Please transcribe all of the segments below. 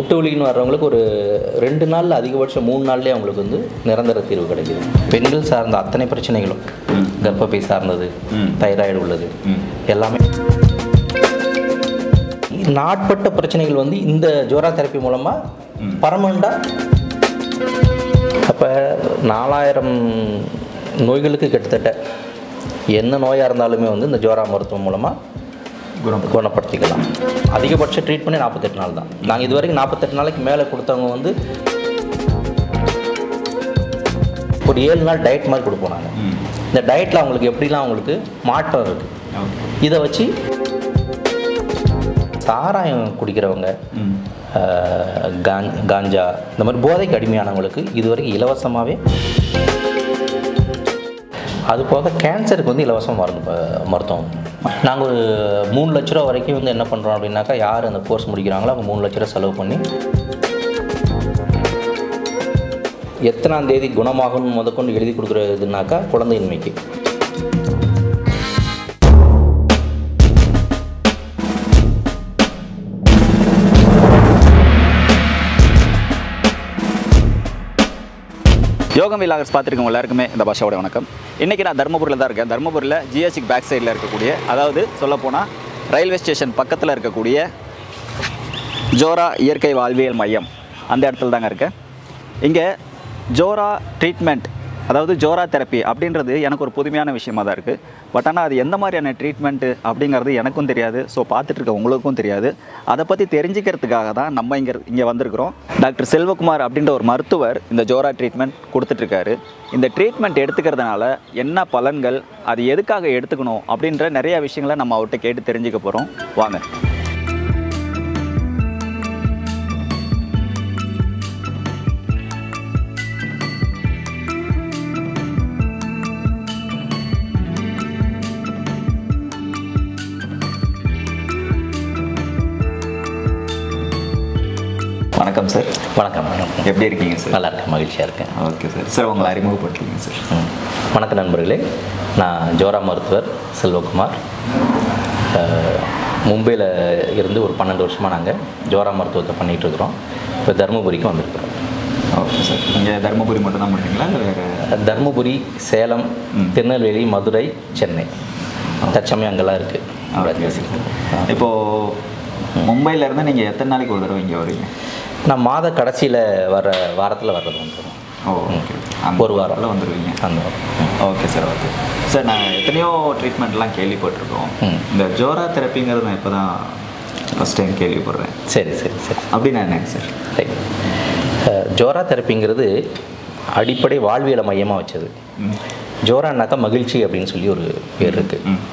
முட்டு வலின்னு வர்றவங்களுக்கு ஒரு ரெண்டு நாளில் அதிகபட்சம் மூணு நாள்லேயே அவங்களுக்கு வந்து நிரந்தர தீர்வு கிடைக்குது பெண்கள் சார்ந்த அத்தனை பிரச்சனைகளும் கர்ப்பப்பை சார்ந்தது தைராய்டு உள்ளது எல்லாமே நாட்பட்ட பிரச்சனைகள் வந்து இந்த ஜோரா தெரப்பி மூலமாக பர்மனண்டாக அப்போ நாலாயிரம் நோய்களுக்கு கிட்டத்தட்ட என்ன நோயாக இருந்தாலுமே வந்து இந்த ஜோரா மருத்துவம் மூலமாக குணம் குணப்படுத்திக்கலாம் அதிகபட்ச ட்ரீட்மெண்ட்டே நாற்பத்தெட்டு நாள் தான் நாங்கள் இது வரைக்கும் நாற்பத்தெட்டு நாளைக்கு மேலே கொடுத்தவங்க வந்து ஒரு ஏழு நாள் டயட் மாதிரி கொடுப்போம் நாங்கள் இந்த டயட்டில் அவங்களுக்கு எப்படிலாம் அவங்களுக்கு மாற்றம் இருக்குது இதை வச்சு சாராயம் குடிக்கிறவங்க ஆஹ், காஞ் காஞ்சா இந்த மாதிரி போதைக்கு அடிமையானவங்களுக்கு இதுவரைக்கும் இலவசமாகவே அது போக கேன்சருக்கு வந்து இலவச மருந்து ப- மருத்துவம் நாங்கள் ஒரு மூணு லட்ச ரூபா வரைக்கும் வந்து என்ன பண்ணுறோம் அப்படின்னாக்கா யார் அந்த கோர்ஸ் முடிக்கிறாங்களோ அவங்க மூணு லட்ச ரூபா செலவு பண்ணி எத்தனாம் தேதி குணமாகும்னு முதற்கொண்டு எழுதி கொடுக்குறதுனாக்கா குழந்தையின்மைக்கு யோகம் விலாகர்ஸ் பார்த்துருக்கவங்க எல்லாருக்குமே இந்த பாஷாவோட வணக்கம் இன்றைக்கி நான் தருமபுரியில் தான் இருக்கேன் தருமபுரியில் ஜிஎஸ்சிக் பேக் சைடில் இருக்கக்கூடிய அதாவது சொல்லப்போனால் ரயில்வே ஸ்டேஷன் பக்கத்தில் இருக்கக்கூடிய ஜோரா இயற்கை வாழ்வியல் மையம் அந்த இடத்துல தாங்க இருக்கேன் இங்கே ஜோரா ட்ரீட்மெண்ட் அதாவது ஜோரா தெரப்பி அப்படின்றது எனக்கு ஒரு புதுமையான விஷயமா தான் இருக்குது பட் ஆனால் அது எந்த மாதிரியான ட்ரீட்மெண்ட்டு அப்படிங்கிறது எனக்கும் தெரியாது ஸோ பார்த்துட்டு இருக்க உங்களுக்கும் தெரியாது அதை பற்றி தெரிஞ்சுக்கிறதுக்காக தான் நம்ம இங்கே இங்கே வந்திருக்கிறோம் டாக்டர் செல்வகுமார் அப்படின்ற ஒரு மருத்துவர் இந்த ஜோரா ட்ரீட்மெண்ட் கொடுத்துட்ருக்காரு இந்த ட்ரீட்மெண்ட் எடுத்துக்கிறதுனால என்ன பலன்கள் அது எதுக்காக எடுத்துக்கணும் அப்படின்ற நிறைய விஷயங்களை நம்ம அவர்கிட்ட கேட்டு தெரிஞ்சுக்க போகிறோம் வாங்க வணக்கம் சார் வணக்கம் வணக்கம் எப்படி இருக்கீங்க சார் நல்லா இருக்கேன் மகிழ்ச்சியாக இருக்கேன் ஓகே சார் சார் உங்களை அறிமுகப்படுத்துங்க சார் ம். வணக்கம் நண்பர்களே நான் ஜோரா மருத்துவர் செல்வகுமார் அஹ், மும்பையில் இருந்து ஒரு பன்னெண்டு வருஷமாக நாங்கள் ஜோரா மருத்துவத்தை பண்ணிகிட்டு இருக்கிறோம் இப்போ தருமபுரிக்கு வந்திருக்கிறோம் ஓகே சார் நீங்கள் தருமபுரி மட்டும் தான் பண்ணுறீங்களா இல்லை வேறு தருமபுரி சேலம் திருநெல்வேலி மதுரை சென்னை தற்சமயம் அங்கெல்லாம் ஓகே இருக்குது இப்போது மும்பையிலேருந்து நீங்கள் எத்தனை நாளைக்கு ஒரு தடவை இங்கே வரீங்க நான் மாத கடைசியில் வர வாரத்தில் வர்றது வந்துடும் ஓ ஓகே ஒரு வாரம். வந்துடுவீங்க அந்த வாரம். ஓகே சார் ஓகே சார் நாங்கள் எத்தனையோ ட்ரீட்மெண்ட்லாம் கேள்விப்பட்டிருக்கோம் ம். இந்த ஜோரா தெரப்பிங்கிறது நான் இப்போ தான் ஃபஸ்ட் டைம் கேள்விப்படுறேன் சரி சரி சரி அப்படின்னா என்னங்க சார் ரைட் அஹ், ஜோரா தெரப்பிங்கிறது அடிப்படை வாழ்வியலை மையமாக வச்சது ம் ஜோரானாக்கா மகிழ்ச்சி அப்படின்னு சொல்லி ஒரு பேர் இருக்குது ம்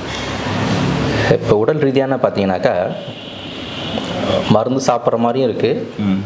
இப்போ உடல் ரீதியான பார்த்தீங்கன்னாக்கா மருந்து சாப்பிட்ற மாதிரியும் இருக்குது ம்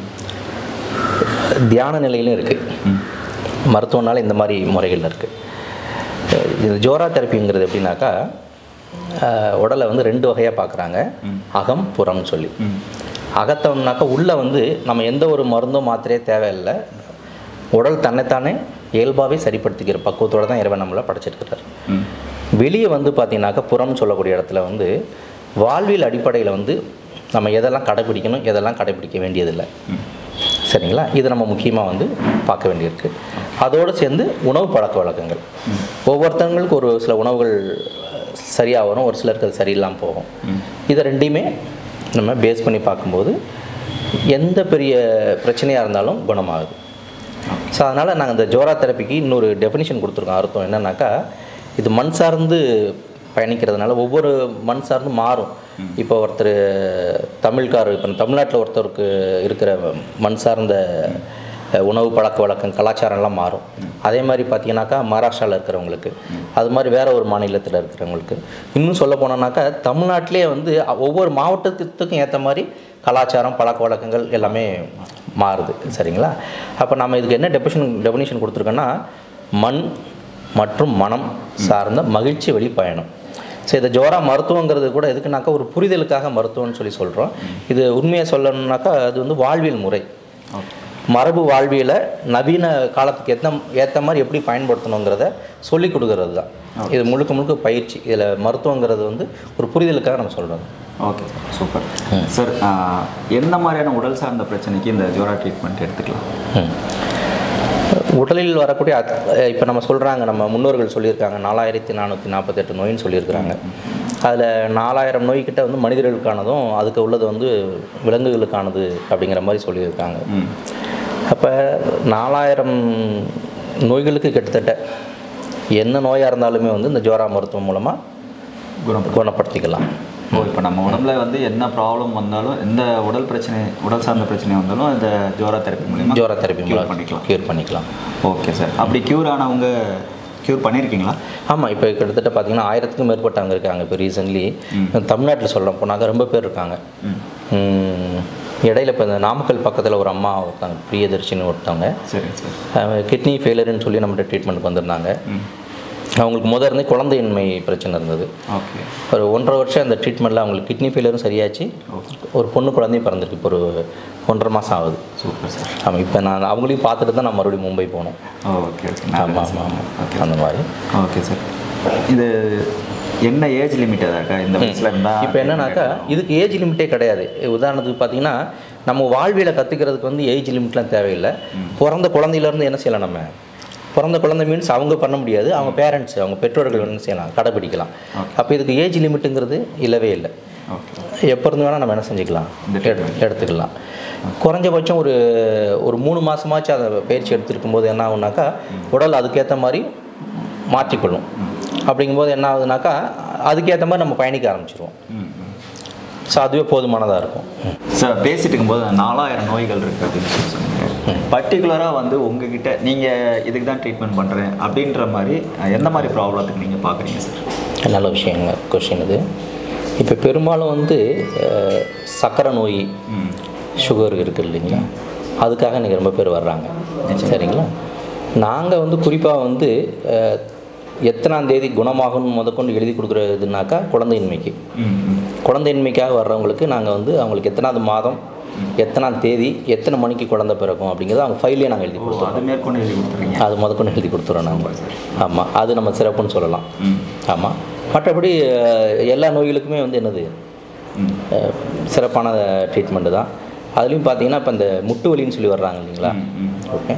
தியான நிலையிலும் இருக்குது ம் மருத்துவனால இந்த மாதிரி முறைகள் இருக்குது இது ஜோரா தெரப்பிங்கிறது எப்படின்னாக்கா அஹ், உடலை வந்து ரெண்டு வகையாக பார்க்குறாங்க அகம் புறம்னு சொல்லி ம் அகத்தம்னாக்கா உள்ளே வந்து நம்ம எந்த ஒரு மருந்தோ மாத்திரையோ தேவையில்லை உடல் தன்னைத்தானே இயல்பாகவே சரிப்படுத்திக்கிற பக்குவத்தோடு தான் இறைவன் நம்மளை படைச்சிருக்கிறார் ம் வெளியே வந்து பார்த்தீங்கன்னாக்கா புறம்னு சொல்லக்கூடிய இடத்துல வந்து வாழ்வியல் அடிப்படையில் வந்து நம்ம எதெல்லாம் கடைபிடிக்கணும் எதெல்லாம் கடைபிடிக்க வேண்டியதில்லை சரிங்களா இது நம்ம முக்கியமாக வந்து பார்க்க வேண்டியிருக்கு அதோடு சேர்ந்து உணவு பழக்க வழக்கங்கள் ஒவ்வொருத்தவங்களுக்கு ஒரு சில உணவுகள் சரியாக வரும் ஒரு சிலருக்கு அது சரியில்லாமல் போகும் இதை ரெண்டையுமே நம்ம பேஸ் பண்ணி பார்க்கும்போது எந்த பெரிய பிரச்சனையாக இருந்தாலும் குணமாகுது ஸோ அதனால் நாங்கள் இந்த ஜோரா தெரப்பிக்கு இன்னொரு டெஃபினிஷன் கொடுத்துருக்கோம் அர்த்தம் என்னன்னாக்கா இது மண் சார்ந்து பயணிக்கிறதுனால ஒவ்வொரு மண் சார்ந்து மாறும் இப்போ ஒருத்தர் தமிழ்காரர் இப்போ தமிழ்நாட்டில் ஒருத்தருக்கு இருக்கிற மண் சார்ந்த அஹ், உணவு பழக்க வழக்கம் கலாச்சாரம்லாம் மாறும் அதே மாதிரி பார்த்தீங்கன்னாக்கா மகாராஷ்டிராவில் இருக்கிறவங்களுக்கு அது மாதிரி வேற ஒரு மாநிலத்தில் இருக்கிறவங்களுக்கு இன்னும் சொல்ல போனோம்னாக்கா தமிழ்நாட்டிலே வந்து அ- ஒவ்வொரு மாவட்டத்துக்கும் ஏற்ற மாதிரி கலாச்சாரம் பழக்க வழக்கங்கள் எல்லாமே மாறுது சரிங்களா அப்போ நம்ம இதுக்கு என்ன டெபிஷன் டெபினிஷன் கொடுத்துருக்கோன்னா மண் மற்றும் மனம் சார்ந்த மகிழ்ச்சி வழி பயணம் ஸோ இந்த ஜோரா மருத்துவங்கிறது கூட எதுக்குனாக்கா ஒரு புரிதலுக்காக மருத்துவம்னு சொல்லி சொல்கிறோம் இது உண்மையை சொல்லணும்னாக்கா அது வந்து வாழ்வியல் முறை மரபு வாழ்வியலை நவீன காலத்துக்கு ஏற்ற ஏற்ற மாதிரி எப்படி பயன்படுத்தணுங்கிறத சொல்லி கொடுக்கறது தான் இது முழுக்க முழுக்க பயிற்சி இதில் மருத்துவங்கிறது வந்து ஒரு புரிதலுக்காக நம்ம சொல்கிறோம் ஓகே சார் சூப்பர் சார் ஆஹ், எந்த மாதிரியான உடல் சார்ந்த பிரச்சனைக்கு இந்த ஜோரா ட்ரீட்மெண்ட் எடுத்துக்கலாம் ம். உடலில் வரக்கூடிய இப்போ நம்ம சொல்கிறாங்க நம்ம முன்னோர்கள் சொல்லியிருக்காங்க நாலாயிரத்தி நானூற்றி நாற்பத்தெட்டு நோயின்னு சொல்லியிருக்கிறாங்க அதில் நாலாயிரம் நோய்கிட்ட வந்து மனிதர்களுக்கானதும் அதுக்கு உள்ளது வந்து விலங்குகளுக்கானது அப்படிங்கிற மாதிரி சொல்லியிருக்காங்க ம் அப்போ நாலாயிரம் நோய்களுக்கு கிட்டத்தட்ட என்ன நோயாக இருந்தாலுமே வந்து இந்த ஜோரா மருத்துவம் மூலமாக குணம் குணப்படுத்திக்கலாம் ஓ இப்போ நம்ம உடம்புல வந்து என்ன ப்ராப்ளம் வந்தாலும் எந்த உடல் பிரச்சனை உடல் சார்ந்த பிரச்சனை வந்தாலும் இந்த ஜோரா தெரப்பி மூலியமா ஜோரா தெரப்பி cure பண்ணிக்கலாம் க்யூர் பண்ணிக்கலாம் ஓகே சார் அப்படி க்யூர் ஆனவங்க க்யூர் பண்ணியிருக்கீங்களா ஆமாம் இப்போ கிட்டத்தட்ட பார்த்தீங்கன்னா ஆயிரத்துக்கும் மேற்பட்டவங்க இருக்காங்க இப்போ ரீசன்ட்லி தமிழ்நாட்டில் சொல்ல போனாக்க ரொம்ப பேர் இருக்காங்க ம் ம், இடையில இப்போ இந்த நாமக்கல் பக்கத்தில் ஒரு அம்மா ஒருத்தவங்க பிரியதர்ஷின்னு ஒருத்தவங்க சரிங்க சார் கிட்னி ஃபெயிலருன்னு சொல்லி நம்மகிட்ட ட்ரீட்மெண்ட்டுக்கு வந்திருந்தாங்க ம் அவங்களுக்கு முதல் இருந்தே குழந்தையின்மை பிரச்சனை இருந்தது ஓகே ஒரு ஒன்றரை வருஷம் அந்த ட்ரீட்மெண்ட்டில் அவங்களுக்கு கிட்னி ஃபெயிலரும் சரியாச்சு ஓகே ஒரு பொண்ணு குழந்தையும் பிறந்திருக்கு இப்போ ஒரு ஒன்றரை மாதம் ஆகுது சூப்பர் சார் ஆமாம் இப்போ நான் அவங்களையும் பார்த்துட்டு தான் நான் மறுபடியும் மும்பை போனோம் ஓகே ஓகே ஆமாம் ஆமாம் ஆமாம் அந்த மாதிரி ஓகே சார் இது என்ன ஏஜ் லிமிட் அதாக்கா இந்த வயசுல இருந்தா இப்போ என்னன்னாக்கா இதுக்கு ஏஜ் லிமிட்டே கிடையாது உதாரணத்துக்கு பார்த்தீங்கன்னா நம்ம வாழ்வியலை கற்றுக்கிறதுக்கு வந்து ஏஜ் லிமிட்லாம் தேவையில்லை பிறந்த குழந்தையிலேருந்து என்ன செய்யலாம் நம்ம பிறந்த குழந்தை மீன்ஸ் அவங்க பண்ண முடியாது அவங்க பேரண்ட்ஸ் அவங்க பெற்றோர்கள் என்ன செய்யலாம் கடைபிடிக்கலாம் அப்போ இதுக்கு ஏஜ் லிமிட்டுங்கிறது இல்லவே இல்லை ஓகே எப்போ இருந்து வேணால் நம்ம என்ன செஞ்சுக்கலாம் இந்த எடு- எடுத்துக்கலாம் குறைஞ்சபட்சம் ஒரு ஒரு மூணு மாதமாச்சும் அதை பயிற்சி எடுத்துருக்கும் போது என்ன ஆகுனாக்கா உடல் அதுக்கேற்ற மாதிரி மாற்றிக்கொள்ளும் அப்படிங்கும்போது என்ன ஆகுதுனாக்கா அதுக்கேற்ற மாதிரி நம்ம பயணிக்க ஆரம்பிச்சிருவோம் ம் ம் ஸோ அதுவே போதுமானதாக இருக்கும் சார் பேசிட்டு இருக்கும்போது நாலாயிரம் நோய்கள் இருக்குது அப்படின்னு சொல்லி சொன்னீங்க பர்டிகுலராக வந்து உங்ககிட்ட நீங்கள் இதுக்கு தான் ட்ரீட்மெண்ட் பண்ணுறேன் அப்படின்ற மாதிரி அஹ், எந்த மாதிரி ப்ராப்ளத்துக்கு நீங்கள் பார்க்குறீங்க சார் நல்ல விஷயங்க கொஷின் இது இப்போ பெரும்பாலும் வந்து அஹ், சர்க்கரை நோய் ம் சுகர் இருக்குது இல்லைங்களா அதுக்காக இன்றைக்கி ரொம்ப பேர் வர்றாங்க சரிங்களா நாங்கள் வந்து குறிப்பாக வந்து அஹ், எத்தனாம் தேதி குணமாகும்னு முதற்கொண்டு எழுதி கொடுக்குறதுனாக்கா குழந்தையின்மைக்கு ம் ம் குழந்தையின்மைக்காக வர்றவங்களுக்கு நாங்கள் வந்து அவங்களுக்கு எத்தனாவது மாதம் எத்தனாம் தேதி எத்தனை மணிக்கு குழந்தை பிறக்கும் அப்படிங்கிறத அவங்க ஃபைல்லே நாங்கள் எழுதி ஓ கொடுத்தோம் அது மேற்கொண்டு எழுதி கொடுத்துருங்க அது முதற்கொண்டு எழுதி கொடுத்துறோம் நாங்கள் ஆமாம் அது நம்ம சிறப்புன்னு சொல்லலாம் ம் ஆமாம் மற்றபடி அஹ், எல்லா நோய்களுக்குமே வந்து என்னது ம் அஹ், சிறப்பான ட்ரீட்மெண்ட்டு தான் அதுலேயும் பார்த்தீங்கன்னா இப்போ இந்த முட்டு வலின்னு சொல்லி வர்றாங்க இல்லைங்களா ம், ம் ஓகே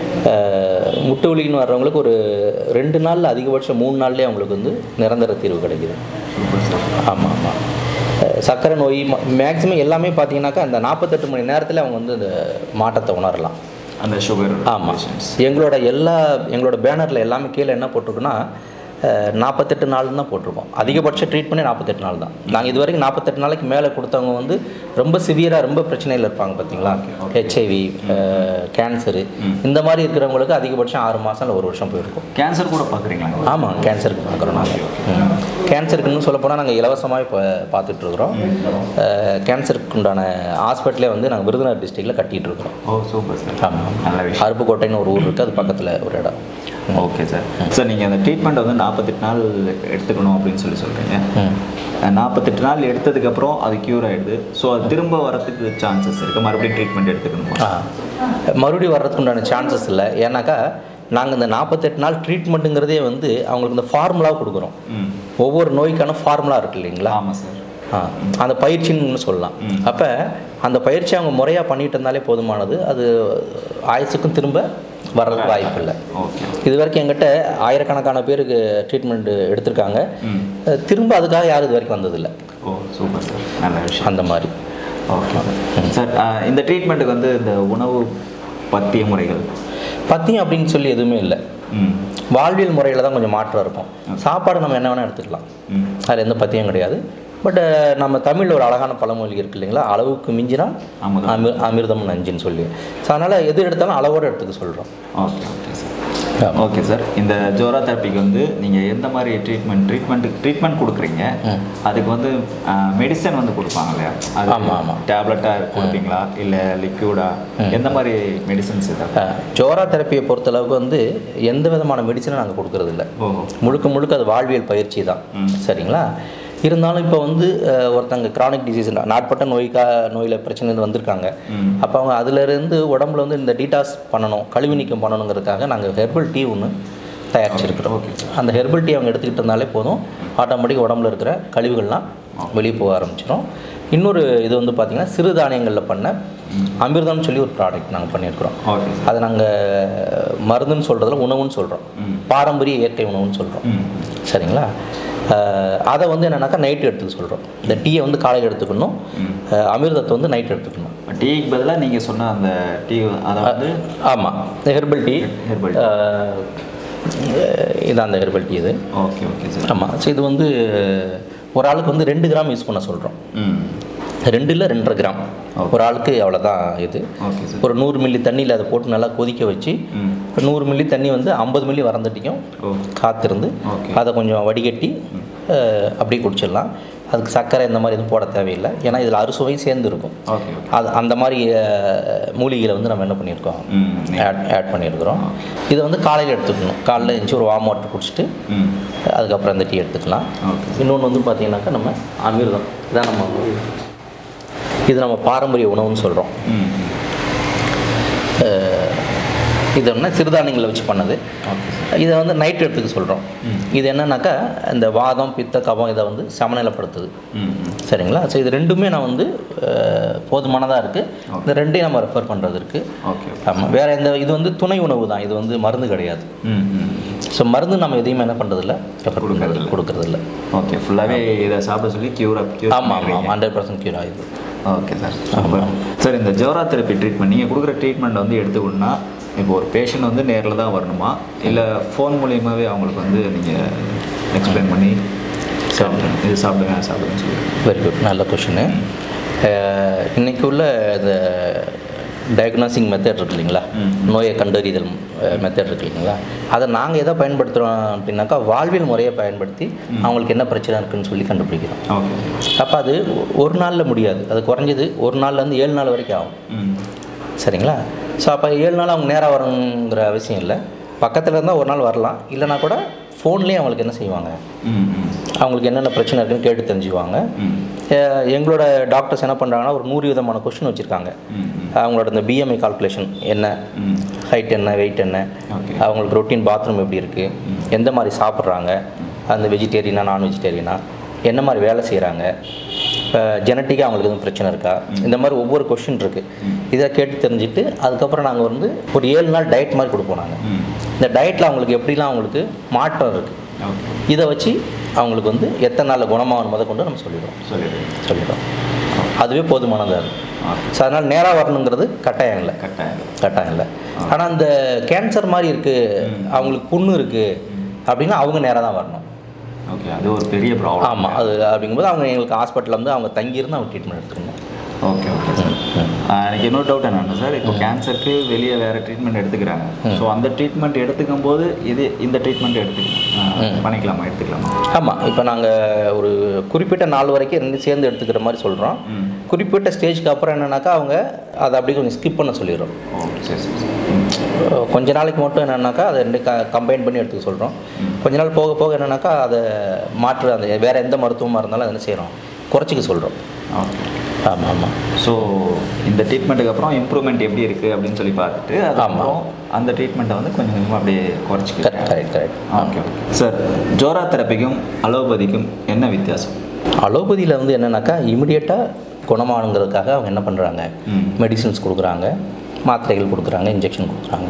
அஹ், முட்டு வலின்னு வர்றவங்களுக்கு ஒரு ரெண்டு நாளில் அதிகபட்சம் மூணு நாள்லேயே அவங்களுக்கு வந்து நிரந்தர தீர்வு கிடைக்குது சூப்பர் சார் ஆமாம் ஆமாம் அஹ், சர்க்கரை நோய் மேக்ஸிமம் எல்லாமே பார்த்தீங்கன்னாக்கா அந்த நாற்பத்தெட்டு மணி நேரத்தில் அவங்க வந்து இந்த மாற்றத்தை உணரலாம் அந்த சுகர் ஆமாம் எங்களோட எல்லா எங்களோட பேனரில் எல்லாமே கீழே என்ன போட்டிருக்குன்னா அஹ், நாற்பத்தெட்டு நாள் தான் போட்டிருக்கோம் அதிகபட்ச ட்ரீட்மெண்ட்டே நாற்பத்தெட்டு நாள் தான் நாங்கள் இது வரைக்கும் நாற்பத்தெட்டு நாளைக்கு மேலே கொடுத்தவங்க வந்து ரொம்ப சிவியராக ரொம்ப பிரச்சனையில் இருப்பாங்க பார்த்தீங்களா ஹெச்ஐவி கேன்சரு இந்த மாதிரி இருக்கிறவங்களுக்கு அதிகபட்சம் ஆறு மாதம் இல்லை ஒரு வருஷம் போயிருக்கும் கேன்சர் கூட பார்க்குறீங்களா ஆமாம் கேன்சருக்கு பார்க்குறோம் நாங்கள் கேன்சருக்கு இன்னும் சொல்ல போனால் நாங்கள் இலவசமாக இப்போ பார்த்துட்ருக்குறோம் கேன்சருக்கு உண்டான ஹாஸ்பிட்டலே வந்து நாங்கள் விருதுநகர் டிஸ்ட்ரிக்டில் கட்டிகிட்டு இருக்கிறோம் ஓ சூப்பர் சார் ஆமாம் நல்ல விஷயம் அருப்புக்கோட்டைன்னு ஒரு ஊர் இருக்குது அது பக்கத்தில் ஒரு இடம் ஓகே சார் சார் நீங்கள் அந்த ட்ரீட்மெண்ட் வந்து நாற்பத்தெட்டு நாள் எடுத்துக்கணும் அப்படின்னு சொல்லி சொல்கிறீங்க ம். நாற்பத்தெட்டு நாள் எடுத்ததுக்கப்புறம் அது க்யூர் ஆகிடுது ஸோ அது திரும்ப வரத்துக்கு சான்சஸ் இருக்குது மறுபடியும் ட்ரீட்மெண்ட் எடுத்துக்கணுமா ஆ மறுபடியும் வர்றதுக்கு உண்டான சான்சஸ் இல்லை ஏன்னாக்கா நாங்கள் இந்த நாற்பத்தெட்டு நாள் ட்ரீட்மெண்ட்டுங்கிறதே வந்து அவங்களுக்கு இந்த ஃபார்முலாவை கொடுக்குறோம் ம் ஒவ்வொரு நோய்க்கான ஃபார்முலா இருக்கு இல்லைங்களா ஆமாம் சார் ஆ அந்த பயிற்சின்னு சொல்லலாம் ம். அப்போ அந்த பயிற்சி அவங்க முறையாக பண்ணிட்டு இருந்தாலே போதுமானது அது ஆயுசுக்கும் திரும்ப வர்றதுக்கு வாய்ப்பு இல்லை ஓகே இது வரைக்கும் எங்கிட்ட ஆயிரக்கணக்கான பேருக்கு ட்ரீட்மெண்ட் எடுத்திருக்காங்க ம் அஹ் திரும்ப அதுக்காக யாரும் இது வரைக்கும் வந்ததில்லை ஓ சூப்பர் சார் நல்ல விஷயம் அந்த மாதிரி ஓகே சார் சார் ஆஹ், இந்த ட்ரீட்மெண்ட்டுக்கு வந்து இந்த உணவு பத்திய முறைகள் பத்தியம் அப்படின்னு சொல்லி எதுவுமே இல்லை ம் வாழ்வியல் முறையில் தான் கொஞ்சம் மாற்றம் இருக்கும் சாப்பாடு நம்ம என்ன வேணால் எடுத்துக்கலாம் ம் அதில் எந்த பத்தியம் கிடையாது பட் நம்ம தமிழில் ஒரு அழகான பழமொழி இருக்கு இல்லைங்களா அளவுக்கு மிஞ்சினா அமுதம். அமி அமிர்தம் நஞ்சுன்னு சொல்லி ஸோ அதனால் எது எடுத்தாலும் அளவோடு எடுத்துக்க சொல்கிறோம் okay okay sir okay sir இந்த ஜோரா தெரப்பிக்கு வந்து நீங்கள் எந்த மாதிரி ட்ரீட்மெண்ட் ட்ரீட்மெண்ட்டுக்கு ட்ரீட்மெண்ட் கொடுக்குறீங்க ம். அதுக்கு வந்து மெடிசன் வந்து கொடுப்பாங்க இல்லையா அது ஆமா, ஆமா. டேப்லெட்டாக கொடுப்பீங்களா இல்லை லிக்யூடா எந்த மாதிரி மெடிசன்ஸ் இதை ஜோரா தெரப்பியை பொறுத்தளவுக்கு வந்து எந்த விதமான மெடிசனும் நாங்கள் கொடுக்கறது இல்லை ஓஹோ முழுக்க முழுக்க அது வாழ்வியல் பயிற்சி தான் ம். சரிங்களா இருந்தாலும் இப்போ வந்து அஹ், ஒருத்தங்க கிரானிக் டிசீஸ் நாட்பட்ட நோய்க்கா நோயில் பிரச்சனை வந்திருக்காங்க ம் அப்போ அவங்க அதுலேருந்து உடம்புல வந்து இந்த டீடாஸ் பண்ணணும் கழிவு நீக்கம் பண்ணணுங்கிறதுக்காக நாங்கள் ஹெர்பல் டீ ஒன்று தயாரிச்சிருக்கிறோம் Okay. அந்த ஹெர்பல் டீ அவங்க எடுத்துக்கிட்டு இருந்தாலே போதும் ஆட்டோமேட்டிக் உடம்புல இருக்கிற கழிவுகள்லாம் வெளியே போக ஆரம்பிச்சிடும் இன்னொரு இது வந்து பார்த்திங்கன்னா சிறுதானியங்களில் பண்ண அமிர்தம்னு சொல்லி ஒரு ப்ராடக்ட் நாங்கள் பண்ணியிருக்கிறோம் ஓகே சார் அதை நாங்கள் மருந்துன்னு சொல்கிறதுல உணவுன்னு சொல்கிறோம் பாரம்பரிய இயற்கை உணவுன்னு சொல்கிறோம் ம் சரிங்களா அஹ் அதை வந்து என்னென்னாக்கா நைட்டு எடுத்துக்க சொல்கிறோம் இந்த டீயை வந்து காலையில் எடுத்துக்கணும் அஹ் அமிர்தத்தை வந்து நைட் எடுத்துக்கணும் டீக்கு பதிலாக நீங்கள் சொன்ன அந்த டீ அதாவது ஆமாம் இந்த ஹெர்பல் டீ ஹெர்பல் இதான் அந்த ஹெர்பல் டீ இது ஓகே ஓகே சார் ஆமாம் ஸோ இது வந்து ஒரு ஆளுக்கு வந்து ரெண்டு கிராம் யூஸ் பண்ண சொல்கிறோம் ம் ரெண்டு இல்லை ரெண்டரை கிராம் ஒரு ஆளுக்கு அவ்வளோதான் இது ஓகே சார் ஒரு நூறு மில்லி தண்ணியில் அதை போட்டு நல்லா கொதிக்க வச்சு ம் இப்போ நூறு மில்லி தண்ணி வந்து ஐம்பது மில்லி வரந்துட்டிக்கும் ஓ காத்திருந்து ஓகே அதை கொஞ்சம் வடிகட்டி அஹ், அப்படியே குடிச்சிடலாம் அதுக்கு சர்க்கரை இந்த மாதிரி எதுவும் போட தேவையில்லை ஏன்னா இதில் அறுசுவையும் சேர்ந்து இருக்கும் ஓகே ஓகே அது அந்த மாதிரி அஹ், மூலிகைகளை வந்து நம்ம என்ன பண்ணியிருக்கோம் ம் ஆட் ஆட் பண்ணியிருக்கிறோம் இதை வந்து காலையில் எடுத்துக்கணும் காலையில் எழுந்துச்சி ஒரு வார்ம் வாட்டர் குடிச்சிட்டு ம் அதுக்கப்புறம் அந்த டீ எடுத்துக்கலாம் ஓகே இன்னொன்று வந்து பார்த்தீங்கன்னாக்கா நம்ம அமிர்தம் இதான் நம்ம இது நம்ம பாரம்பரிய உணவுன்னு சொல்கிறோம் ம் இது என்ன சிறுதானியங்களை வச்சு பண்ணது ஓகே சார் இதை வந்து நைட் எடுத்துக்க சொல்கிறோம் இது என்னன்னாக்கா இந்த வாதம் பித்த கபம் இதை வந்து சமநிலைப்படுத்துது ம் ம் சரிங்களா ஸோ இது ரெண்டுமே நான் வந்து அஹ், போதுமானதாக இருக்குது இந்த ரெண்டையும் நம்ம ரெஃபர் பண்ணுறது இருக்குது ஓகே ஆமாம் வேறு எந்த இது வந்து துணை உணவு தான் இது வந்து மருந்து கிடையாது ம் ம் ஸோ மருந்து நம்ம எதையுமே என்ன பண்ணுறதில்ல ரெஃபர் பண்ணுறது கொடுக்கறதில்ல ஓகே ஃபுல்லாகவே இதை சாப்பிட சொல்லி க்யூர் அப் க்யூர் ஆமாம் ஆமாம் ஹண்ட்ரட் பர்சன்ட் க்யூர் ஆகுது ஓகே சார் சூப்பர் சார் இந்த ஜோரா தெரப்பி ட்ரீட்மெண்ட் நீங்கள் கொடுக்குற ட்ரீட்மெண்ட் வந்து எடுத்துக்கணும்னா இப்போ ஒரு பேஷண்ட் வந்து நேரில் தான் வரணுமா இல்லை ஃபோன் மூலியமாகவே அவங்களுக்கு வந்து நீங்கள் எக்ஸ்பிளைன் பண்ணி சாப்பிடுங்க இது சாப்பிடுங்க அது சாப்பிடுங்கன்னு சொல்லி வெரி குட் நல்ல கொஷினு இன்னைக்கு உள்ள இந்த டயக்னாசிங் மெத்தட் இருக்கு இல்லைங்களா ம். நோயை கண்டறிதல் மெத்தட் இருக்கு இல்லைங்களா அதை நாங்கள் எதை பயன்படுத்துகிறோம் அப்படின்னாக்கா வாழ்வியல் முறையை பயன்படுத்தி அவங்களுக்கு என்ன பிரச்சனை இருக்குன்னு சொல்லி கண்டுபிடிக்கிறோம் ஓகே அப்போ அது ஒ- ஒரு நாளில் முடியாது அது குறைஞ்சது ஒரு நாள்லேருந்து ஏழு நாள் வரைக்கும் ஆகும் ம் சரிங்களா ஸோ அப்போ ஏழு நாள் அவங்க நேராக வரணுங்கிற அவசியம் இல்லை பக்கத்தில் இருந்தால் ஒரு நாள் வரலாம் இல்லைனா கூட ஃபோன்லேயே அவங்களுக்கு என்ன செய்வாங்க ம் ம் அவங்களுக்கு என்னென்ன பிரச்சனை இருக்குன்னு கேட்டு தெரிஞ்சுக்குவாங்க ம் அஹ் எங்களோட டாக்டர்ஸ் என்ன பண்ணுறாங்கன்னா ஒரு நூறு விதமான கொஷின் வச்சுருக்காங்க ம் ம் அவங்களோட இந்த பிஎம்ஐ கால்குலேஷன் என்ன ம் ஹைட் என்ன வெயிட் என்ன ஓகே அவங்களுக்கு ரொட்டீன் பாத்ரூம் எப்படி இருக்குது எந்த மாதிரி சாப்பிட்றாங்க அந்த வெஜிடேரியனா நான் வெஜிடேரியனா என்ன மாதிரி வேலை செய்கிறாங்க இப்போ ஜெனட்டிக்காக அவங்களுக்கு எதுவும் பிரச்சனை இருக்கா இந்த மாதிரி ஒவ்வொரு கொஷின் இருக்குது இதை கேட்டு தெரிஞ்சுட்டு அதுக்கப்புறம் நாங்கள் வந்து ஒரு ஏழு நாள் டயட் மாதிரி கொடுப்போம் நாங்கள் ம் இந்த டயட்டில் அவங்களுக்கு எப்படிலாம் அவங்களுக்கு மாற்றம் இருக்குது ஓகே இதை வச்சு அவங்களுக்கு வந்து எத்தனை நாளில் குணமாகணும் முத கொண்டு நம்ம சொல்லிடுவோம் சொல்லிடுங்க சொல்லிடுவோம் அதுவே போதுமானதாக இருக்கும் ஓகே ஸோ அதனால் நேராக வரணுங்கிறது கட்டாயம் இல்லை கட்டாயம் கட்டாயம் இல்லை ஆனால் இந்த கேன்சர் மாதிரி இருக்குது அவங்களுக்கு புண்ணு இருக்குது அப்படின்னா அவங்க நேராக தான் வரணும் ஓகே அது ஒரு பெரிய ப்ராப்ளம் ஆமாம் அது அப்படிங்கும்போது அவங்க எங்களுக்கு ஹாஸ்பிட்டலில் வந்து அவங்க தங்கியிருந்து அவங்க ட்ரீட்மெண்ட் எடுத்துக்கணும் ஓகே ஓகே சார் எனக்கு இன்னொரு டவுட் என்னன்னா சார் இப்போ கேன்சருக்கு வெளியே வேறு ட்ரீட்மெண்ட் எடுத்துக்கிறாங்க ஸோ அந்த ட்ரீட்மெண்ட் எடுத்துக்கும் போது இது இந்த ட்ரீட்மெண்ட் எடுத்துக்கலாம் பண்ணிக்கலாமா எடுத்துக்கலாமா ஆமாம் இப்போ நாங்கள் ஒரு குறிப்பிட்ட நாள் வரைக்கும் ரெண்டு சேர்ந்து எடுத்துக்கிற மாதிரி சொல்கிறோம் ம் குறிப்பிட்ட ஸ்டேஜ்க்கு அப்புறம் என்னன்னாக்கா அவங்க அதை அப்படியே கொஞ்சம் ஸ்கிப் பண்ண சொல்லிடுறோம் ஓ சரி சரி சரி ம். கொஞ்ச நாளைக்கு மட்டும் என்னன்னாக்கா அதை ரெண்டு க கம்பைன் பண்ணி எடுத்துக்க சொல்கிறோம் கொஞ்ச நாள் போக போக என்னன்னாக்கா அதை மாற்று அந்த வேறு எந்த மருத்துவமாக இருந்தாலும் அதை என்ன செய்கிறோம் குறைச்சிக்க சொல்கிறோம் ஓகே ஆமாம் ஆமாம் ஸோ இந்த ட்ரீட்மெண்ட்டுக்கு அப்புறம் இம்ப்ரூவ்மெண்ட் எப்படி இருக்குது அப்படின்னு சொல்லி பார்த்துட்டு அதுக்கப்புறம் அந்த ட்ரீட்மெண்ட்டை வந்து கொஞ்சம் கொஞ்சமாக அப்படியே குறைச்சிக்கிறேன் correct correct correct okay okay sir ஜோரா தெரப்பிக்கும் அலோபதிக்கும் என்ன வித்தியாசம் அலோபதியில் வந்து என்னன்னாக்கா இமிடியேட்டாக குணமானுங்கிறதுக்காக அவங்க என்ன பண்ணுறாங்க ம் மெடிசின்ஸ் கொடுக்குறாங்க மாத்திரைகள் கொடுக்குறாங்க இன்ஜெக்ஷன் கொடுக்குறாங்க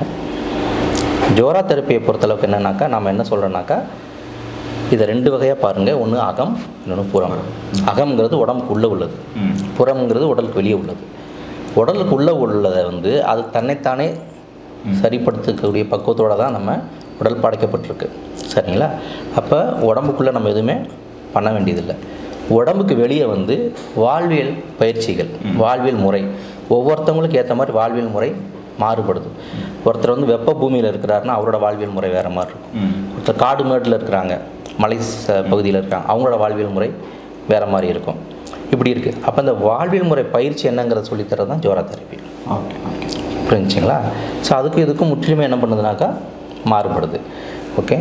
ஜோரா தெரப்பியை பொறுத்தளவுக்கு என்னன்னாக்கா நம்ம என்ன சொல்கிறோன்னாக்கா இதை ரெண்டு வகையாக பாருங்கள் ஒன்று அகம் இன்னொன்று புறம் அகம்ங்கிறது உடம்புக்கு உள்ளே உள்ளது ம் புறம்ங்கிறது உடலுக்கு வெளியே உள்ளது உடலுக்கு உள்ளே உள்ளதை வந்து அது தன்னைத்தானே சரிப்படுத்தக்கூடிய பக்குவத்தோடு தான் நம்ம உடல் படைக்கப்பட்டிருக்கு சரிங்களா அப்போ உடம்புக்குள்ளே நம்ம எதுவுமே பண்ண வேண்டியதில்லை உடம்புக்கு வெளியே வந்து வாழ்வியல் பயிற்சிகள் வாழ்வியல் முறை ஒவ்வொருத்தவங்களுக்கு ஏற்ற மாதிரி வாழ்வியல் முறை மாறுபடுது ஒருத்தர் வந்து வெப்ப பூமியில் இருக்கிறாருன்னா அவரோட வாழ்வியல் முறை வேறு மாதிரி இருக்கும் ம் ஒருத்தர் காடு மேட்டில் இருக்கிறாங்க மலை ச- பகுதியில் இருக்காங்க அவங்களோட வாழ்வியல் முறை வேறு மாதிரி இருக்கும் இப்படி இருக்குது அப்போ இந்த வாழ்வியல் முறை பயிற்சி என்னங்கிறத சொல்லித்தரது தான் ஜோரா தெரப்பி ஓகே ஓகே புரிஞ்சுங்களா ஸோ அதுக்கு இதுக்கும் முற்றிலுமே என்ன பண்ணுதுனாக்கா மாறுபடுது ஓகே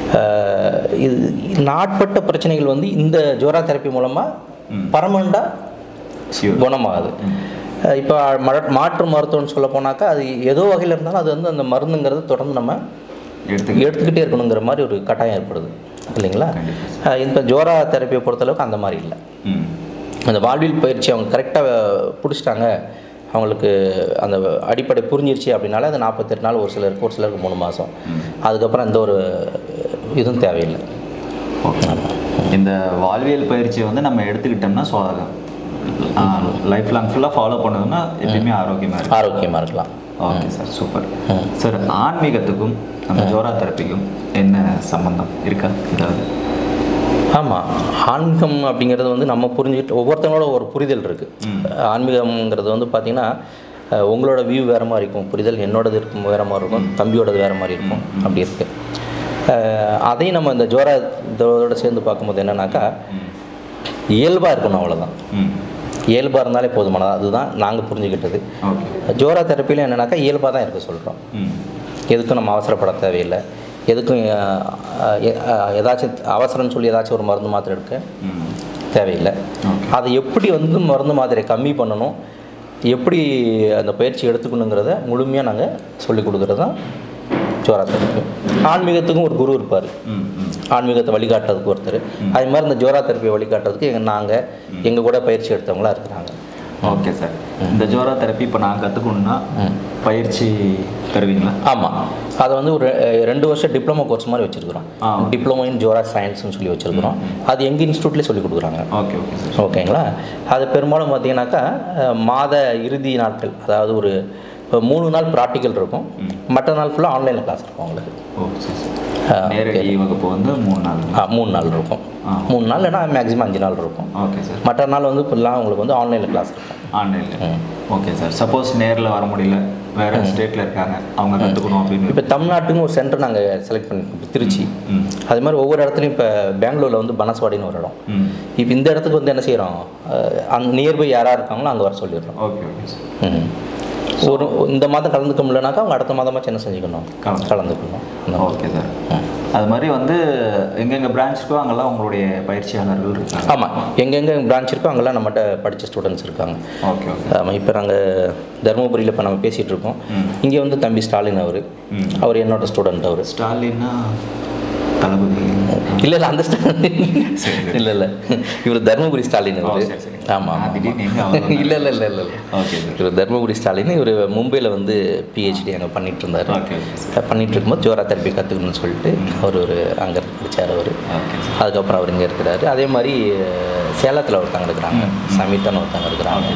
அஹ் இது நாட்பட்ட பிரச்சனைகள் வந்து இந்த ஜோரா தெரப்பி மூலமாக பர்மனெண்ட்டாக ஷியூர் குணமாகுது இப்போ மாற்று மருத்துவம்னு சொல்ல போனாக்கா அது ஏதோ வகையில் இருந்தாலும் அது வந்து அந்த மருந்துங்கிறது தொடர்ந்து நம்ம எடுத்துக்க எடுத்துக்கிட்டே இருக்கணுங்கிற மாதிரி ஒரு கட்டாயம் ஏற்படுது இல்லைங்களா அஹ் இந்த ஜோரா தெரப்பியை பொறுத்தளவுக்கு அந்த மாதிரி இல்லை ம் அந்த வாழ்வியல் பயிற்சி அவங்க கரெக்டாக பிடிச்சிட்டாங்க அவங்களுக்கு அந்த அடிப்படை புரிஞ்சிருச்சு அப்படின்னாலே அது நாற்பத்தெட்டு நாள் ஒரு சிலருக்கு ஒரு சிலருக்கு மூணு மாதம் அதுக்கப்புறம் எந்த ஒரு இதுவும் தேவையில்லை ஓகே இந்த வாழ்வியல் பயிற்சியை வந்து நம்ம எடுத்துக்கிட்டோம்னா ஸோ லைஃப் லாங் ஃபுல்லாக ஃபாலோ பண்ணதுன்னா எப்பயுமே ஆரோக்கியமாக இருக்கும் ஆரோக்கியமாக இருக்கலாம் ஓகே சார் சூப்பர் சார் ஆன்மீகத்துக்கும் நம்ம ஜோரா தெரப்பிக்கும் என்ன சம்பந்தம் இருக்கா ஏதாவது ஆமாம் ஆன்மீகம் அப்படிங்கிறது வந்து நம்ம புரிஞ்சுக்கிட்டு ஒவ்வொருத்தங்களோட ஒரு புரிதல் இருக்குது ஆன்மீகம்ங்கிறது வந்து பார்த்திங்கன்னா அஹ், உங்களோட வியூ வேறு மாதிரி இருக்கும் புரிதல் என்னோடது இருக்கும் வேறு மாதிரி இருக்கும் தம்பியோடது வேறு மாதிரி இருக்கும் அப்படி இருக்குது அதையும் நம்ம இந்த ஜோரா இதோட சேர்ந்து பார்க்கும்போது என்னன்னாக்கா இயல்பாக இருக்கணும் அவ்வளோதான் ம் இயல்பாக இருந்தாலே போதுமானது அதுதான் நாங்கள் புரிஞ்சுக்கிட்டது ஓகே ஜோரா தெரப்பியில் என்னன்னாக்கா இயல்பாக தான் இருக்க சொல்கிறோம் ம் எதுக்கும் நம்ம அவசரப்பட தேவையில்லை எதுக்கும் அஹ், அஹ், எ- அஹ், ஏதாச்சும் அவசரம்னு சொல்லி ஏதாச்சும் ஒரு மருந்து மாத்திரை எடுக்க ம் தேவையில்லை ஓகே அதை எப்படி வந்து மருந்து மாத்திரை கம்மி பண்ணணும் எப்படி அந்த பயிற்சி எடுத்துக்கணுங்கிறத முழுமையாக நாங்கள் சொல்லிக் கொடுக்குறது தான் ஜோரா தெரப்பி ஆன்மீகத்துக்கும் ஒரு குரு இருப்பார் ம் ம் ஆன்மீகத்தை வழிகாட்டுறதுக்கு ஒருத்தர் அதே மாதிரி இந்த ஜோரா தெரப்பியை வழிகாட்டுறதுக்கு எங்கள் நாங்கள் எங்கள் கூட பயிற்சி எடுத்தவங்களா இருக்கிறாங்க ஓகே சார் இந்த ஜோரா தெரப்பி இப்போ நான் கற்றுக்கணுன்னா பயிற்சி தருவீங்களா ஆமாம் அதை வந்து ஒரு அஹ், ரெண்டு வருஷம் டிப்ளமோ கோர்ஸ் மாதிரி வச்சுருக்குறோம் ஆ. டிப்ளமோ இன் ஜோரா சயின்ஸ்னு சொல்லி வச்சுருக்குறோம் அது எங்கள் இன்ஸ்டியூட்லேயே சொல்லி கொடுக்குறாங்க ஓகே ஓகே சார் ஓகேங்களா அது பெரும்பாலும் பார்த்தீங்கன்னாக்கா அஹ், மாத இறுதி நாட்கள் அதாவது ஒரு இப்போ மூணு நாள் ப்ராக்டிக்கல் இருக்கும் மற்ற நாள் ஃபுல்லாக ஆன்லைனில் கிளாஸ் இருக்கும் அவங்களுக்கு ஓ சரி சார் ஆ, நேரடி வகுப்பு வந்து மூணு நாள் ஆ, மூணு நாள் இருக்கும் ஆ. மூணு நாள் இல்லைன்னா மேக்ஸிமம் அஞ்சு நாள் இருக்கும் ஓகே சார் மற்ற நாள் வந்து ஃபுல்லாக உங்களுக்கு வந்து ஆன்லைனில் கிளாஸ் இருக்கும் ஆன்லைனில் ம். ஓகே சார் சப்போஸ் நேரில் வர முடியல வேறு ஸ்டேட்டில் இருக்காங்க அவங்க கற்றுக்கணும் அப்படின்னு இப்போ தமிழ்நாட்டுன்னு ஒரு சென்டர் நாங்கள் செலக்ட் பண்ணிருக்கோம் இப்ப திருச்சி ம் அது மாதிரி ஒவ்வொரு இடத்துலையும் இப்போ பெங்களூரில் வந்து பனஸ்வாடின்னு ஒரு இடம் ம் இப்போ இந்த இடத்துக்கு வந்து என்ன செய்கிறோம் அந் நியர்பை யாராக இருக்காங்களோ அங்கே வர சொல்லிடுறோம் ஓகே ஓகே சார் ம். ஒரு இந்த மாதம் கலந்துக்க முடியலனாக்கா அவங்க அடுத்த மாதமாச்சும் என்ன செஞ்சுக்கணும் கலந்து. கலந்துக்கணும் அந்த மாதிரி. ஓகே சார் அது மாதிரி வந்து எங்கெங்கே பிரான்ச்சுக்கோ அங்கெல்லாம் உங்களுடைய பயிற்சியாளர்கள் இருக்காங்க ஆமாம் எங்கெங்கே பிரான்ச் இருக்கோ அங்கெல்லாம் நம்மகிட்ட படித்த ஸ்டூடெண்ட்ஸ் இருக்காங்க ஓகே ஓகே ஆமாம் இப்போ நாங்கள் தருமபுரியில் இப்போ நம்ம பேசிகிட்டு இருக்கோம் ம். இங்கே வந்து தம்பி ஸ்டாலின் அவர் ம் அவர் என்னோட ஸ்டூடெண்ட் அவர் ஸ்டாலின்னா தளபதி இல்லை இல்லை அந்த ஸ்டாலின் இல்லை இல்லை இவர் தருமபுரி ஸ்டாலின் ஓ, அவர் சரி, சரி. ஆமாம் நான் திடீர்னு எங்க அவர் வந்தாரு? இல்லை இல்லை இல்லை இல்லை இல்லை ஓகே சார் இவர் தருமபுரி ஸ்டாலின் இவர் மும்பையில் வந்து பிஹெச்டி அங்கே பண்ணிட்டு இருந்தார் ஓகே ஓகே சார் பண்ணிட்டு இருக்கும்போது ஜோரா தெரப்பி கற்றுக்கணும்னு சொல்லிட்டு அவர் ஒரு அங்கே படித்தார் அவர் ஓகே சார் அதுக்கப்புறம் அவர் இங்கே இருக்கிறாரு அதே மாதிரி சேலத்தில் ஒருத்தங்க இருக்கிறாங்க சமீத்தான்னு ஒருத்தங்க இருக்கிறாங்க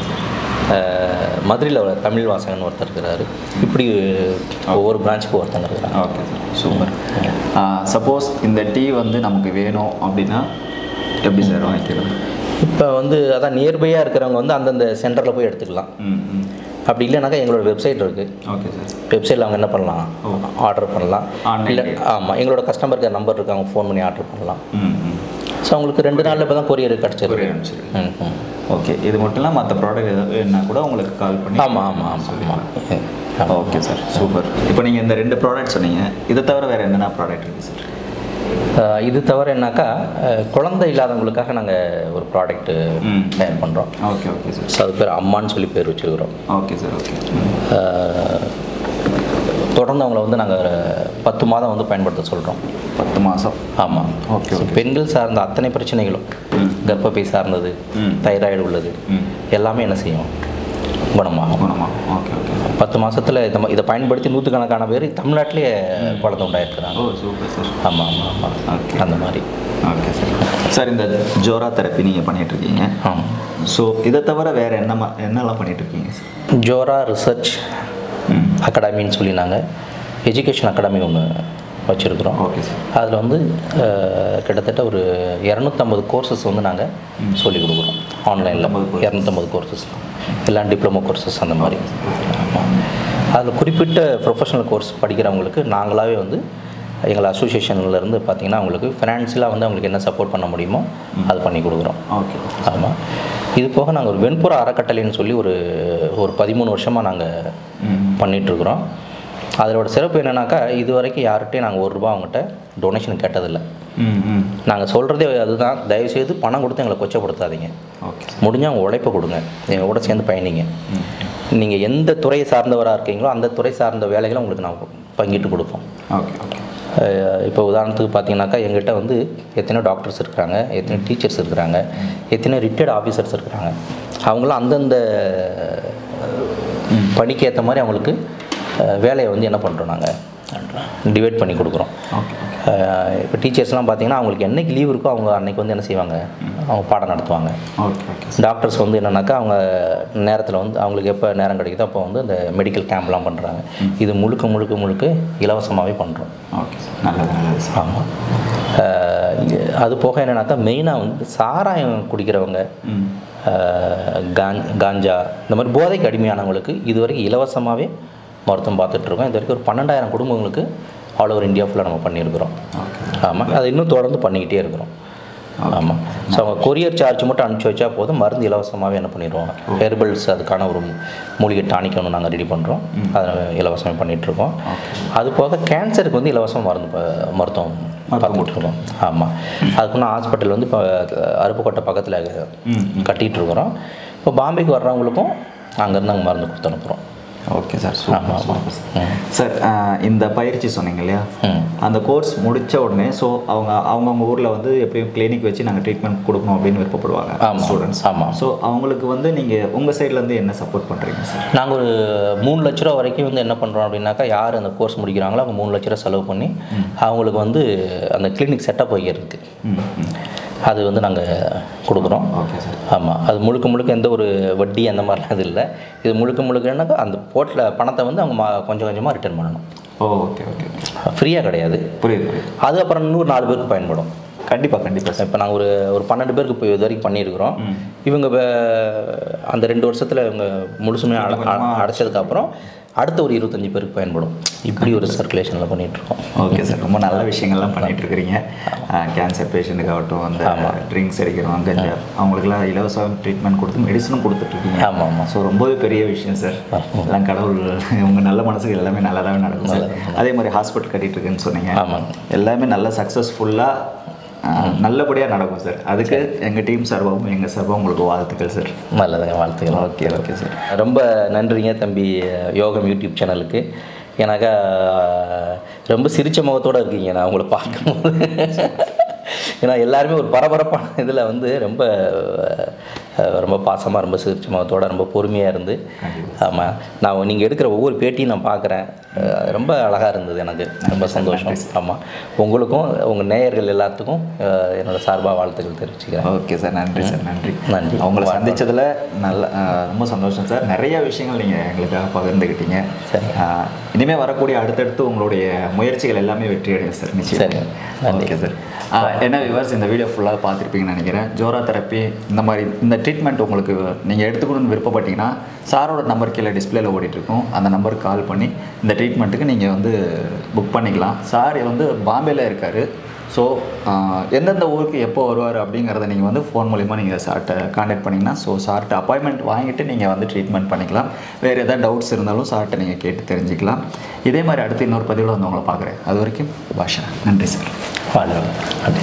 மதுரையில் ஒரு தமிழ் வாசகன் ஒருத்தர் இருக்கிறாரு இப்படி ஒவ்வொரு பிரான்ச்சுக்கு ஒருத்தங்க இருக்கிறாங்க ஓகே சார் சூப்பர் சப்போஸ் இந்த டீ வந்து நமக்கு வேணும் அப்படின்னா எப்படி சார் வாங்கிக்கிறது இப்போ வந்து அதான் நியர்பையாக இருக்கிறவங்க வந்து அந்தந்த சென்டரில் போய் எடுத்துக்கலாம் ம் ம் அப்படி இல்லைனாக்கா எங்களோட வெப்சைட் இருக்குது ஓகே சார் வெப்சைட்டில் அவங்க என்ன பண்ணலாம் ஓ. ஆர்டர் பண்ணலாம் Online இல்லை ஆமாம் எங்களோட கஸ்டமர் கேர் நம்பர் இருக்கு அவங்க ஃபோன் பண்ணி ஆர்டர் பண்ணலாம் ம் ம் ஸோ அவங்களுக்கு ரெண்டு நாளில் இப்போ தான் கொரியர் கிடச்சிருக்கு கொரியர் அனுப்பிச்சிரு ம் ம் ஓகே இது மட்டும் இல்லாமல் மற்ற ப்ராடக்ட் எதாவது வேணுன்னா கூட உங்களுக்கு கால் பண்ணி ஆமாம் ஆமாம் ஆமாம் ஆமாம் ஓகே சார் சூப்பர் இப்போ நீங்கள் இந்த ரெண்டு ப்ராடக்ட் சொன்னீங்க இதை தவிர வேறு என்னென்ன ப்ராடக்ட் இருக்குது சார் அஹ் இது தவிர என்னக்கா அஹ் குழந்தை இல்லாதவங்களுக்காக நாங்கள் ஒரு ப்ராடக்ட்டு ம் தயார் பண்ணுறோம் ஓகே ஓகே சார் ஸோ அது பேர் அம்மான்னு சொல்லி பேர் வச்சுருக்கிறோம் ஓகே சார் ஓகே அஹ் தொடர்ந்து அவங்கள வந்து நாங்கள் பத்து மாதம் வந்து பயன்படுத்த சொல்கிறோம் பத்து மாதம் ஆமாம் ஓகே ஸோ பெண்கள் சார்ந்த அத்தனை பிரச்சனைகளும் ம் கர்ப்பப்பை சார்ந்தது ம் தைராய்டு உள்ளது ம் எல்லாமே என்ன செய்யும் குணமாகும் குணமா ஓகே ஓகே பத்து மாதத்தில் இந்த ம- இதை பயன்படுத்தி நூற்றுக்கணக்கான பேர் தமிழ்நாட்டிலேயே குழந்தை உண்டாயிருக்கிறாங்க ஓ சூப்பர் சார் ஆமாம் ஆமாம் ஆமாம் ஓகே அந்த மாதிரி ஓகே சார் சார் இந்த ஜோரா தெரப்பி நீங்கள் பண்ணிகிட்ருக்கீங்க ஆமாம் ஸோ இதை தவிர வேறு என்ன மா- என்னெல்லாம் பண்ணிகிட்ருக்கீங்க சார் ஜோரா ரிசர்ச் ம் அகாடமின்னு சொல்லி நாங்கள் எஜுகேஷன் அகாடமி ஒன்று வச்சுருக்குறோம் ஓகே சார் அதில் வந்து அஹ், கிட்டத்தட்ட ஒரு இரநூத்தம்பது கோர்சஸ் வந்து நாங்கள் சொல்லிக் கொடுக்குறோம் ஆன்லைனில் 250 courses. இரநூத்தம்பது கோர்சஸ் எல்லாம் டிப்ளமோ கோர்சஸ் அந்த மாதிரி ஆமாம் அதில் குறிப்பிட்ட ப்ரொஃபஷனல் கோர்ஸ் படிக்கிறவங்களுக்கு நாங்களாகவே வந்து எங்கள் அசோசியேஷன்ல இருந்து பார்த்தீங்கன்னா அவங்களுக்கு ஃபினான்ஷியலாக வந்து அவங்களுக்கு என்ன சப்போர்ட் பண்ண முடியுமோ அது பண்ணி கொடுக்குறோம் ஓகே ஆமாம் இது போக நாங்கள் ஒரு வெண்புற அறக்கட்டளைன்னு சொல்லி ஒரு ஒரு பதிமூணு வருஷமாக நாங்கள் ம் பண்ணிகிட்ருக்குறோம் அதோட சிறப்பு என்னன்னாக்கா இது வரைக்கும் யார்கிட்டையும் நாங்கள் ஒரு ரூபா அவங்ககிட்ட டொனேஷன் கேட்டதில்லை ம் ம் நாங்கள் சொல்கிறதே அதுதான் தயவுசெய்து பணம் கொடுத்து எங்களை கொச்சப்படுத்தாதீங்க ஓகே முடிஞ்சால் அவங்க உழைப்பை கொடுங்க எங்கள் கூட சேர்ந்து பயணிங்க ம் நீங்கள் எந்த துறையை சார்ந்தவராக இருக்கீங்களோ அந்த துறை சார்ந்த வேலைகளை உங்களுக்கு நான் பங்கிட்டு கொடுப்போம் ஓகே ஓகே அஹ் இப்போ உதாரணத்துக்கு பார்த்தீங்கன்னாக்கா எங்கிட்ட வந்து எத்தனையோ டாக்டர்ஸ் இருக்கிறாங்க எத்தனையோ டீச்சர்ஸ் இருக்கிறாங்க எத்தனையோ ரிட்டையர்ட் ஆஃபீஸர்ஸ் இருக்கிறாங்க அவங்களாம் அந்தந்த பணிக்கு ஏற்ற மாதிரி அவங்களுக்கு அஹ், வேலையை வந்து என்ன பண்ணுறோம் நாங்கள் டிவைட் பண்ணி கொடுக்குறோம் ஓகே அஹ், இப்போ டீச்சர்ஸ்லாம் பார்த்தீங்கன்னா அவங்களுக்கு என்னைக்கு லீவ் இருக்கோ அவங்க அன்னைக்கு வந்து என்ன செய்வாங்க அவங்க பாடம் நடத்துவாங்க ஓகே ஓகே டாக்டர்ஸ் வந்து என்னன்னாக்கா அவங்க நேரத்தில் வந்து அவங்களுக்கு எப்போ நேரம் கிடைக்குதோ அப்போ வந்து இந்த மெடிக்கல் கேம்ப்லாம் பண்ணுறாங்க இது முழுக்க முழுக்க முழுக்க இலவசமாகவே பண்ணுறோம் ஓகே சார் நல்லது நல்லது சார் ஆமாம் அது போக என்னன்னாக்கா மெயினாக வந்து சாராயம் குடிக்கிறவங்க ம் அஹ், காஞ் காஞ்சா இந்த மாதிரி போதைக்கு அடிமையானவங்களுக்கு இது வரைக்கும் இலவசமாகவே மருத்துவம் பார்த்துட்ருக்கோம் இது வரைக்கும் ஒரு பன்னெண்டாயிரம் குடும்பங்களுக்கு ஆல் ஓவர் இந்தியா ஃபுல்லாக நம்ம பண்ணியிருக்கிறோம் ஓகே ஆமாம் அதை இன்னும் தொடர்ந்து பண்ணிக்கிட்டே இருக்கிறோம் ஆமாம் ஸோ அவங்க கொரியர் சார்ஜ் மட்டும் அனுப்பிச்சி வச்சா போதும் மருந்து இலவசமாகவே என்ன பண்ணிடுவாங்க ஹெர்பல்ஸ் அதுக்கான ஒரு மூலிகை டானிக் ஒன்று நாங்கள் ரெடி பண்ணுறோம் அதை இலவசமாக பண்ணிகிட்ருக்கோம் அது போக கேன்சருக்கு வந்து இலவச மருந்து ப- மருத்துவம் பார்த்துட்ருக்கோம் ஆமாம் அதுக்குன்னு ஹாஸ்பிட்டல் வந்து இப்போ அருப்புக்கோட்டை பக்கத்தில் ம் கட்டிகிட்டு இருக்கிறோம் இப்போ பாம்பேக்கு வர்றவங்களுக்கும் அங்கேருந்து நாங்கள் மருந்து கொடுத்து அனுப்புகிறோம் ஓகே சார் ஆமாம் சூப்பர் ஆமாம் சூப்பர் ம் சார் ஆஹ், இந்த பயிற்சி சொன்னீங்க இல்லையா ம் அந்த கோர்ஸ் முடிச்ச உடனே ஸோ அவங்க அவங்கவுங்க ஊரில் வந்து எப்படியும் கிளினிக் வச்சு நாங்கள் ட்ரீட்மெண்ட் கொடுக்கணும் அப்படின்னு விருப்பப்படுவாங்க ஆமாம். ஸ்டூடெண்ட்ஸ் ஆமாம். ஸோ அவங்களுக்கு வந்து நீங்கள் உங்கள் சைட்லேருந்து என்ன சப்போர்ட் பண்ணுறீங்க சார் நாங்கள் ஒரு மூணு லட்ச ரூபா வரைக்கும் வந்து என்ன பண்ணுறோம் அப்படின்னாக்கா யார் அந்த கோர்ஸ் முடிக்கிறாங்களோ அவங்க மூணு லட்ச ரூபா செலவு பண்ணி அவங்களுக்கு வந்து அந்த கிளினிக் செட்டப் வைக்கிறதுக்கு ம் ம் அது வந்து நாங்கள் கொடுக்குறோம் ஓகே சார் ஆமாம் அது முழுக்க முழுக்க எந்த ஒரு வட்டி அந்த மாதிரிலாம் இது இல்லை இது முழுக்க முழுக்கனாக்கா அந்த போட்டில் பணத்தை வந்து அவங்க மா- கொஞ்சம் கொஞ்சமாக ரிட்டர்ன் பண்ணணும் ஓ ஓகே ஓகே ஓகே ஃப்ரீயாக கிடையாது புரியுது புரியுது அது அப்புறம் இன்னொரு நாலு பேருக்கு பயன்படும் கண்டிப்பாக கண்டிப்பாக சார் இப்போ நாங்கள் ஒரு ஒரு பன்னெண்டு பேருக்கு இப்போ இது வரைக்கும் பண்ணியிருக்கிறோம் இவங்க வே- அந்த ரெண்டு வருஷத்தில் இவங்க முழுசுமே அட அ- அடைச்சதுக்கப்புறம் அடுத்த ஒரு இருபத்தஞ்சி பேருக்கு பயன்படும் இப்படி ஒரு சர்க்குலேஷனில் பண்ணிகிட்ருக்கோம் ஓகே சார் ரொம்ப நல்ல விஷயங்கள்லாம் பண்ணிட்டு இருக்கிறீங்க கேன்சர் பேஷண்ட்டுக்காகட்டும் அந்த ட்ரிங்க்ஸ் அடிக்கிறோம் கஞ்சா அவங்களுக்குலாம் இலவச ட்ரீட்மெண்ட் கொடுத்து மெடிசனும் கொடுத்துட்ருக்கீங்க ஆமாம் ஆமாம் ஸோ ரொம்பவே பெரிய விஷயம் சார் எல்லாம் கடவுள் உங்கள் நல்ல மனசுக்கு எல்லாமே நல்லதாகவே நடக்கும் சார் அதே மாதிரி ஹாஸ்பிட்டல் கட்டிட்டு இருக்குன்னு சொன்னீங்க ஆமாங்க எல்லாமே நல்ல சக்ஸஸ்ஃபுல்லாக நல்லபடியாக நடக்கும் சார் அதுக்கு எங்கள் டீம் சார்பாகவும் எங்கள் சார்பாகவும் உங்களுக்கு வாழ்த்துக்கள் சார் நல்லதுங்க வாழ்த்துக்கள் ஓகே ஓகே சார் ரொம்ப நன்றிங்க தம்பி யோகம் யூடியூப் சேனலுக்கு ஏன்னாக்கா ரொம்ப சிரிச்ச முகத்தோடு இருக்கீங்க நான் உங்களை பார்க்கும்போது ஏன்னா எல்லாருமே ஒரு பரபரப்பான இதில் வந்து ரொம்ப அஹ், ரொம்ப பாசமாக ரொம்ப சிரிச்ச முகத்தோட ரொம்ப பொறுமையாக இருந்து ஆமாம் நான் நீங்கள் எடுக்கிற ஒவ்வொரு பேட்டியும் நான் பார்க்குறேன் அஹ், ரொம்ப அழகாக இருந்தது எனக்கு ரொம்ப சந்தோஷம் ஆமாம் உங்களுக்கும் உங்கள் நேயர்கள் எல்லாத்துக்கும் அஹ், என்னோட சார்பாக வாழ்த்துக்கள் தெரிவிச்சுக்கிறேன் ஓகே சார் நன்றி சார் நன்றி நன்றி. அவங்கள சந்திச்சதுல நல்ல அஹ், ரொம்ப சந்தோஷம் சார் நிறைய விஷயங்கள் நீங்கள் எங்களுக்காக பகிர்ந்துக்கிட்டீங்க சரி. அஹ், இனிமே வரக்கூடிய அடுத்தடுத்து உங்களுடைய முயற்சிகள் எல்லாமே வெற்றி அடையும் சார் சரி. நிச்சயம் நன்றி. ஓகே சார் அஹ், என்ன விவர்ஸ் இந்த வீடியோ ஃபுல்லாக பார்த்துருப்பீங்கன்னு நினைக்கிறேன் ஜோரா தெரப்பி இந்த மாதிரி இந்த ட்ரீட்மெண்ட் உங்களுக்கு நீங்கள் எடுத்துக்கணும்னு விருப்பப்பட்டீங்கன்னா சாரோட நம்பர் கீழே டிஸ்பிளேல ஓடிட்டுருக்கும் அந்த நம்பருக்கு கால் பண்ணி இந்த ட்ரீட்மெண்ட்டுக்கு நீங்கள் வந்து புக் பண்ணிக்கலாம் சார் வந்து பாம்பேல இருக்கார் ஸோ எந்தெந்த ஊருக்கு எப்போ வருவார் அப்படிங்கிறத நீங்கள் வந்து ஃபோன் மூலிமா நீங்கள் சார்ட்டை காண்டாக்ட் பண்ணிங்கன்னா ஸோ சார்ட்ட அப்பாயின்மெண்ட் வாங்கிட்டு நீங்கள் வந்து ட்ரீட்மெண்ட் பண்ணிக்கலாம் வேறு எதாவது டவுட்ஸ் இருந்தாலும் சார்ட்டை நீங்கள் கேட்டு தெரிஞ்சுக்கலாம் இதே மாதிரி அடுத்து இன்னொரு பதிவில் வந்து உங்களை பார்க்குறேன் அது வரைக்கும் பாஷா நன்றி சார் வாழ்க நன்றி